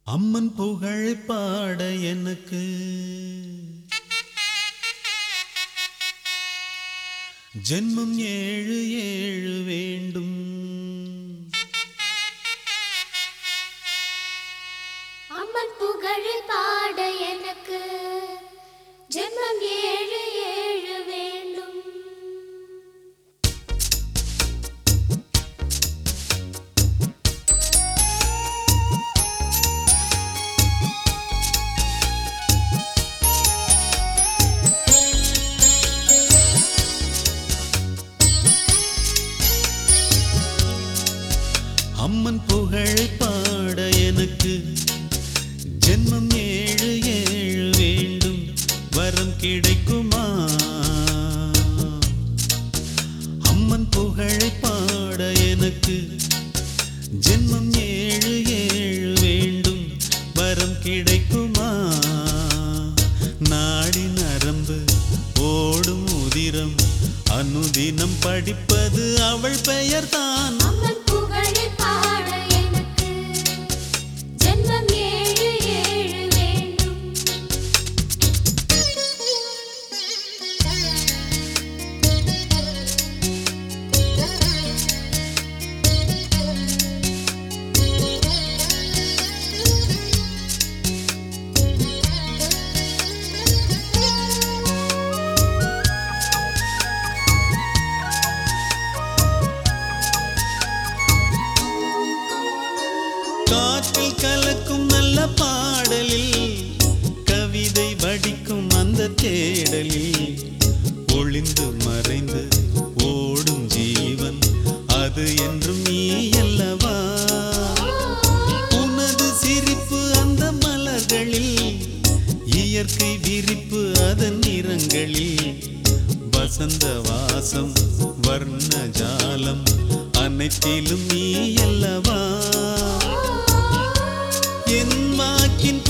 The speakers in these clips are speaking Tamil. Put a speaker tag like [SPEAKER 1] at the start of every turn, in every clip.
[SPEAKER 1] அம்மன் புகழ் பாட எனக்கு ஜென்மம் ஏழு ஏழு வேண்டும்
[SPEAKER 2] அம்மன் புகழ் பாட எனக்கு ஜென்மம் ஏழு ஏழு வேண்டும்
[SPEAKER 1] அம்மன் புகழ் பாட எனக்கு ஜென்மம் ஏழு ஏழு வேண்டும் வரம் கிடைக்குமா அம்மன் புகழை பாட எனக்கு ஜென்மம் ஏழு ஏழு வேண்டும் வரம் கிடைக்குமா நாடி நரம்பு ஓடும் உதிரம் அனுதினம் படிப்பது அவள் பெயர்தான்
[SPEAKER 2] அம்மன் புகழ் பாட எனக்கு ஜென்மம் ஏழு ஏழு வேண்டும்
[SPEAKER 1] காற்றில் கலக்கும் நல்ல பாடலில் கவிதை வடிக்கும் அந்த தேடலில் ஒளிந்து மறைந்து ஓடும் ஜீவன் அது என்றும் நீ அல்லவா உனது சிரிப்பு அந்த மலர்களில் இயற்கை விரிப்பு அதன் நிறங்களில் வசந்த வாசம் வர்ண ஜாலம் அனைத்திலும் நீ அல்லவா என் வாக்கின்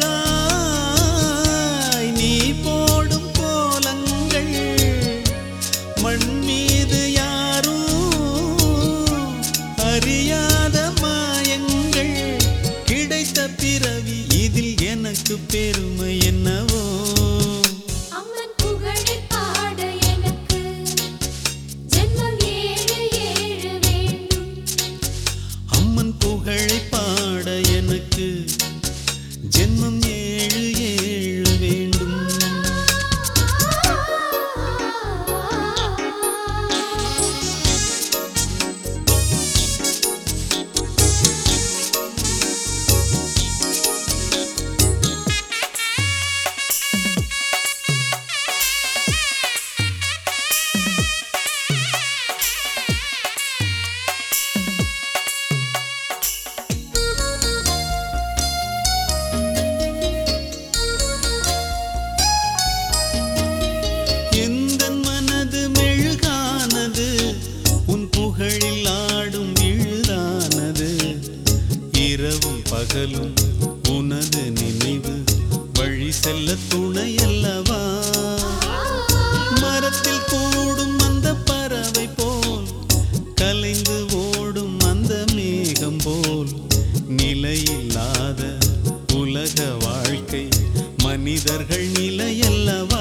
[SPEAKER 1] பொருளாய் நீ போடும் கோலங்கள் மண் மீது யாரும் அறியாத மாயங்கள் கிடைத்த பிறவி இதில் எனக்கு பெருமை என்னவோ
[SPEAKER 2] அம்மன் புகழ் பாட எனக்கு ஜென்மம் ஏழு ஏழு வேண்டும்
[SPEAKER 1] அம்மன் புகழை பாட எனக்கு ஜென்மம் ஏழு ஏழு வேண்டும் எந்த மனது மெழுகானது உன் புகழில் ஆடும் விழுதானது இரவும் பகலும் உனது நினைவு வழி செல்ல துணை அல்லவா மரத்தில் கூடும் அந்த பறவை போல் கலைந்து ஓடும் அந்த மேகம் போல் நிலையில்லாத உலக வாழ்க்கை மனிதர்கள் நிலையல்லவா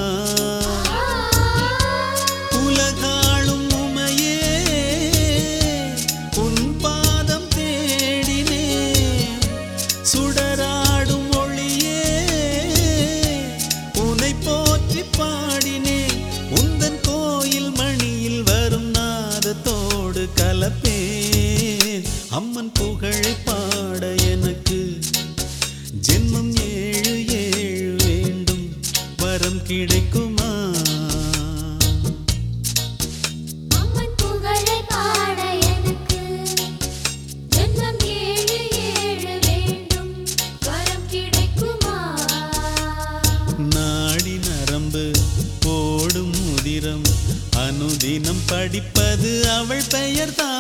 [SPEAKER 1] உலகாளும் உமையே உன் பாதம் தேடினே சுடராடும் ஒளியே உன்னை போற்றி பாடினே உந்தன் கோயில் மணியில் வரும் நாதத்தோடு கலப்பேன் அம்மன் புகழை பாட எனக்கு ஜென்மம் ஏழு ஏழு வேண்டும் வரம் கிடைக்குமா
[SPEAKER 2] அம்மன் புகழ் பாட எனக்கு ஜென்மம் ஏழு ஏழு வேண்டும் வரம் கிடைக்குமா
[SPEAKER 1] நாடி நரம்பு ஓடும் முதிரம் அனுதினம் படிப்பது அவள் பெயர்தான்